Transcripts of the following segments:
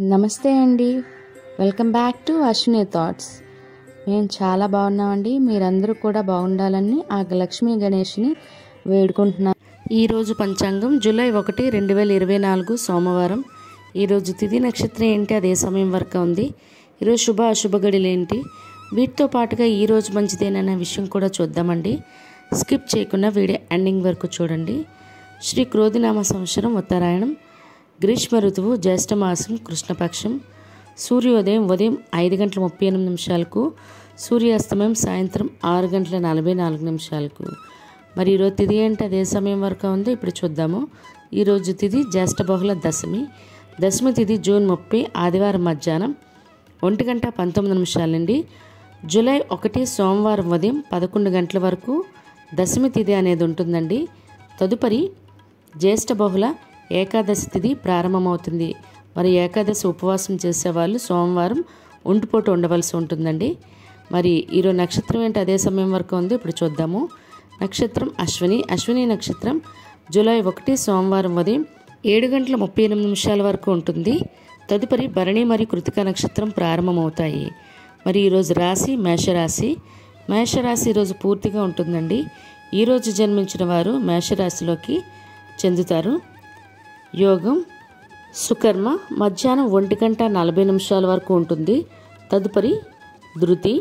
నమస్తే అండి welcome back to Ashwini thoughts మేము చాలా బాగున్నామండి మీరందరూ కూడా బాగుండాలని ఆ లక్ష్మీ గణేష్ని వేడుకుంటున్నాం ఈరోజు పంచాంగం జూలై ఒకటి రెండు వేల ఇరవై నాలుగు సోమవారం ఈరోజు తిథి నక్షత్రం ఏంటి అదే సమయం వరకు ఉంది ఈరోజు శుభ అశుభ గడిలు ఏంటి వీటితో పాటుగా ఈరోజు మంచిదేనన్న విషయం కూడా చూద్దామండి స్కిప్ చేయకుండా వీడియో ఎండింగ్ వరకు చూడండి శ్రీ క్రోధినామ సంవత్సరం ఉత్తరాయణం గ్రీష్మ ఋతువు జ్యేష్ఠమాసం కృష్ణపక్షం సూర్యోదయం ఉదయం ఐదు గంటల ముప్పై ఎనిమిది నిమిషాలకు సూర్యాస్తమయం సాయంత్రం ఆరు గంటల నలభై నాలుగు నిమిషాలకు మరి ఈరోజు తిథి ఏంటి అదే సమయం వరకు ఉందో ఇప్పుడు చూద్దాము ఈరోజు తిథి జ్యేష్ఠ బహుళ దశమి దశమి తిథి జూన్ ముప్పై ఆదివారం మధ్యాహ్నం ఒంటి గంట పంతొమ్మిది నిమిషాల నుండి జూలై ఒకటి సోమవారం ఉదయం పదకొండు గంటల వరకు దశమి తిథి అనేది ఉంటుందండి తదుపరి జ్యేష్ఠ బహుళ ఏకాదశి తిథి ప్రారంభమవుతుంది మరి ఏకాదశి ఉపవాసం చేసేవాళ్ళు సోమవారం ఒంటిపూట ఉండవలసి ఉంటుందండి మరి ఈరోజు నక్షత్రం ఏంటి అదే సమయం వరకు ఉంది ఇప్పుడు చూద్దాము నక్షత్రం అశ్విని అశ్విని నక్షత్రం జూలై ఒకటి సోమవారం ఉదయం ఏడు గంటల ముప్పై ఎనిమిది నిమిషాల వరకు ఉంటుంది తదుపరి భరణి మరియు కృతిక నక్షత్రం ప్రారంభమవుతాయి మరి ఈరోజు రాశి మేషరాశి మేషరాశి ఈరోజు పూర్తిగా ఉంటుందండి ఈరోజు జన్మించిన వారు మేషరాశిలోకి చెందుతారు యోగం సుకర్మ మధ్యాహ్నం ఒంటి గంట నలభై నిమిషాల వరకు ఉంటుంది తదుపరి ధృతి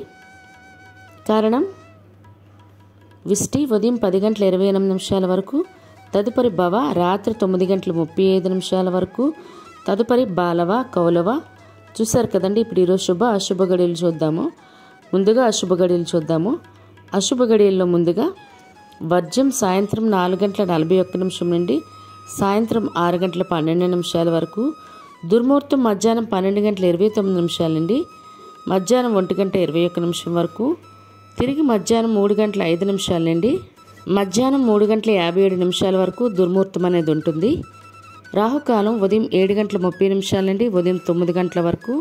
కారణం విష్టి ఉదయం పది గంటల ఇరవై ఎనిమిది నిమిషాల వరకు తదుపరి భవ రాత్రి తొమ్మిది గంటల ముప్పై ఐదు నిమిషాల వరకు తదుపరి బాలవ కౌలవ చూశారు కదండి ఇప్పుడు ఈరోజు శుభ అశుభ గడియలు చూద్దాము ముందుగా అశుభ గడియలు చూద్దాము అశుభ గడియల్లో ముందుగా వర్జం సాయంత్రం నాలుగు గంటల నలభై ఒక్క నిమిషం నుండి సాయంత్రం ఆరు గంటల పన్నెండు నిమిషాల వరకు దుర్ముహూర్తం మధ్యాహ్నం పన్నెండు గంటల ఇరవై తొమ్మిది నిమిషాల నుండి మధ్యాహ్నం ఒంటి గంట ఇరవై ఒక్క నిమిషం వరకు తిరిగి మధ్యాహ్నం మూడు గంటల ఐదు నిమిషాల నుండి మధ్యాహ్నం మూడు గంటల యాభై ఏడు నిమిషాల వరకు దుర్ముహూర్తం అనేది ఉంటుంది రాహుకాలం ఉదయం ఏడు గంటల ముప్పై నిమిషాల నుండి ఉదయం తొమ్మిది గంటల వరకు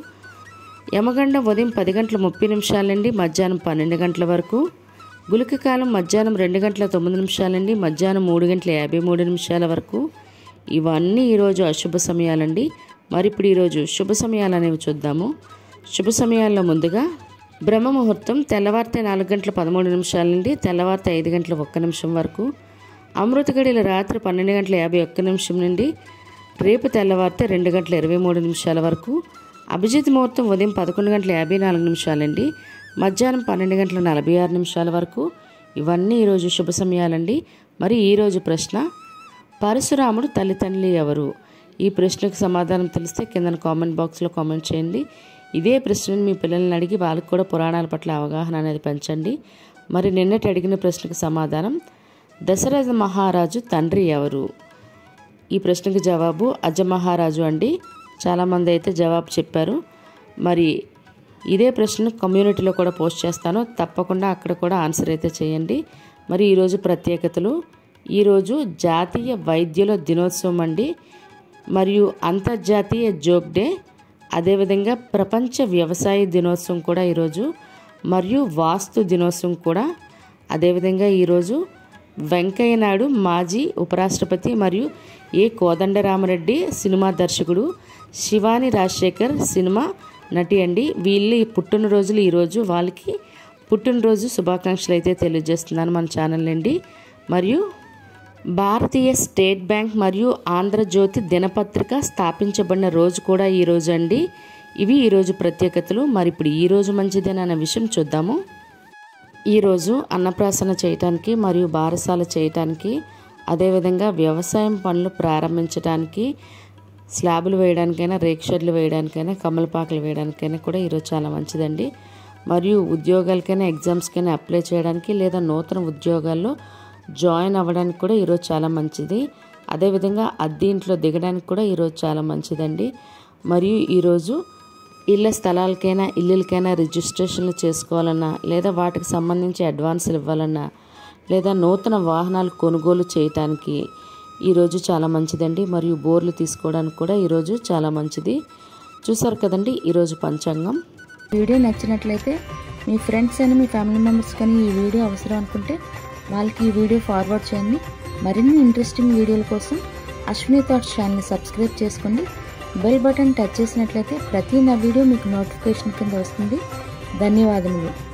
యమగండం ఉదయం పది గంటల ముప్పై నిమిషాల నుండి మధ్యాహ్నం పన్నెండు గంటల వరకు గులిక కాలం మధ్యాహ్నం రెండు గంటల తొమ్మిది నిమిషాల నుండి మధ్యాహ్నం మూడు గంటల యాభై మూడు నిమిషాల వరకు ఇవన్నీ ఈరోజు అశుభ సమయాలండి మరి ఇప్పుడు ఈరోజు శుభ సమయాలు అనేవి చూద్దాము శుభ సమయాల్లో ముందుగా బ్రహ్మ ముహూర్తం తెల్లవారితే నాలుగు గంటల పదమూడు నిమిషాల నుండి తెల్లవారితే ఐదు గంటల ఒక్క నిమిషం వరకు అమృత గడియల రాత్రి పన్నెండు గంటల యాభై ఒక్క నిమిషం నుండి రేపు తెల్లవారితే రెండు గంటల ఇరవై మూడు నిమిషాల వరకు అభిజిత్ ముహూర్తం ఉదయం పదకొండు గంటల యాభై నాలుగు నిమిషాలండి మధ్యాహ్నం పన్నెండు గంటల నలభై ఆరు నిమిషాల వరకు ఇవన్నీ ఈరోజు శుభ సమయాలండి మరి ఈరోజు ప్రశ్న పరశురాముడు తల్లిదండ్రులు ఎవరు ఈ ప్రశ్నకు సమాధానం తెలిస్తే కింద కామెంట్ బాక్స్లో కామెంట్ చేయండి ఇదే ప్రశ్నను మీ పిల్లల్ని అడిగి వాళ్ళకి కూడా పురాణాల పట్ల అవగాహన అనేది పెంచండి మరి నిన్నటి అడిగిన ప్రశ్నకు సమాధానం దశరథ మహారాజు తండ్రి ఎవరు ఈ ప్రశ్నకు జవాబు అజమహారాజు అండి చాలామంది అయితే జవాబు చెప్పారు మరి ఇదే ప్రశ్న కమ్యూనిటీలో కూడా పోస్ట్ చేస్తాను తప్పకుండా అక్కడ కూడా ఆన్సర్ అయితే చేయండి మరి ఈరోజు ప్రత్యేకతలు ఈరోజు జాతీయ వైద్యుల దినోత్సవం అండి మరియు అంతర్జాతీయ జోక్ డే అదేవిధంగా ప్రపంచ వ్యవసాయ దినోత్సవం కూడా ఈరోజు మరియు వాస్తు దినోత్సవం కూడా అదేవిధంగా ఈరోజు వెంకయ్య నాయుడు మాజీ ఉపరాష్ట్రపతి మరియు ఏ కోదండరామరెడ్డి సినిమా దర్శకుడు శివాని రాజశేఖర్ సినిమా నటి అండి వీళ్ళ పుట్టినరోజులు ఈరోజు వాళ్ళకి పుట్టినరోజు శుభాకాంక్షలు అయితే తెలియజేస్తున్నాను మన ఛానల్ నుండి మరియు భారతీయ స్టేట్ బ్యాంక్ మరియు ఆంధ్రజ్యోతి దినపత్రిక స్థాపించబడిన రోజు కూడా ఈరోజు అండి ఇవి ఈరోజు ప్రత్యేకతలు మరి ఇప్పుడు ఈరోజు మంచిదేనన్న విషయం చూద్దాము ఈరోజు అన్నప్రాసన చేయటానికి మరియు బారసాల చేయటానికి అదేవిధంగా వ్యవసాయం పనులు ప్రారంభించడానికి స్లాబులు వేయడానికైనా రేక్షర్లు వేయడానికైనా కమలపాకులు వేయడానికైనా కూడా ఈరోజు చాలా మంచిదండి మరియు ఉద్యోగాలకైనా ఎగ్జామ్స్కైనా అప్లై చేయడానికి లేదా నూతన ఉద్యోగాల్లో జాయిన్ అవ్వడానికి కూడా ఈరోజు చాలా మంచిది అదేవిధంగా అద్దె ఇంట్లో దిగడానికి కూడా ఈరోజు చాలా మంచిదండి మరియు ఈరోజు ఇళ్ళ స్థలాలకైనా ఇల్లులకైనా రిజిస్ట్రేషన్లు చేసుకోవాలన్నా లేదా వాటికి సంబంధించి అడ్వాన్సులు ఇవ్వాలన్నా లేదా నూతన వాహనాలు కొనుగోలు చేయటానికి ఈరోజు చాలా మంచిదండి మరియు బోర్లు తీసుకోవడానికి కూడా ఈరోజు చాలా మంచిది చూసారు కదండి ఈరోజు పంచాంగం వీడియో నచ్చినట్లయితే మీ ఫ్రెండ్స్ అని మీ ఫ్యామిలీ మెంబర్స్ కానీ ఈ వీడియో అవసరం అనుకుంటే వాళ్ళకి ఈ వీడియో ఫార్వర్డ్ చేయండి మరిన్ని ఇంట్రెస్టింగ్ వీడియోల కోసం అశ్విని థాట్స్ ఛానల్ని సబ్స్క్రైబ్ చేసుకోండి బెల్ బటన్ టచ్ చేసినట్లయితే ప్రతి నా వీడియో మీకు నోటిఫికేషన్ కింద వస్తుంది ధన్యవాదములు